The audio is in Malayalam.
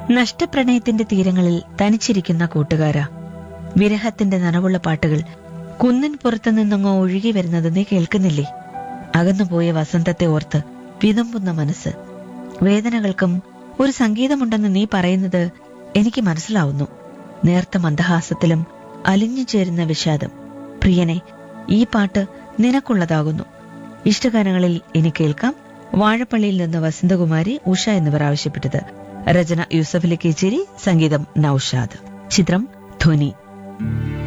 നഷ്ടപ്രണയത്തിന്റെ തീരങ്ങളിൽ തനിച്ചിരിക്കുന്ന കൂട്ടുകാരാ വിരഹത്തിന്റെ നനവുള്ള പാട്ടുകൾ കുന്നിൻ പുറത്തു നിന്നങ്ങോ ഒഴുകി വരുന്നത് നീ കേൾക്കുന്നില്ലേ അകന്നുപോയ വസന്തത്തെ ഓർത്ത് വിതുമ്പുന്ന മനസ്സ് വേദനകൾക്കും ഒരു സംഗീതമുണ്ടെന്ന് നീ പറയുന്നത് എനിക്ക് മനസ്സിലാവുന്നു നേർത്ത മന്ദഹാസത്തിലും അലിഞ്ഞു ചേരുന്ന വിഷാദം പ്രിയനെ ഈ പാട്ട് നിനക്കുള്ളതാകുന്നു ഇഷ്ടഗാനങ്ങളിൽ ഇനി കേൾക്കാം വാഴപ്പള്ളിയിൽ നിന്ന് വസന്തകുമാരി ഉഷ എന്നിവർ ആവശ്യപ്പെട്ടത് രചന യൂസഫലി കേച്ചേരി സംഗീതം നൌഷാദ് ചിത്രം ധ്വനി